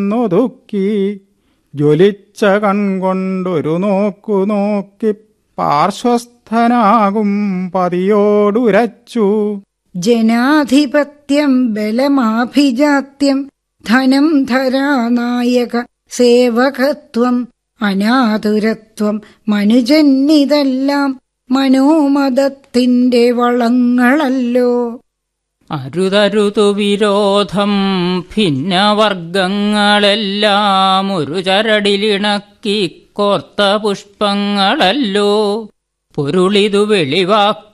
നൊതുക്കി ജ്വലിച്ച കൺകൊണ്ടൊരു നോക്കു നോക്കി പാർശ്വസ്ഥനാകും പതിയോടുരച്ചു ജനാധിപത്യം ബലമാഭിജാത്യം ധനം ധരാനായക സേവകത്വം അനാതുരത്വം മനുജന്നിതെല്ലാം മനോമതത്തിന്റെ വളങ്ങളല്ലോ അരുതരുതു വിരോധം ഭിന്നവർഗങ്ങളെല്ലാം ഒരു ചരടിലിണക്കി കോർത്ത പുഷ്പങ്ങളല്ലോ പൊരുളിതു വെളിവാക്കി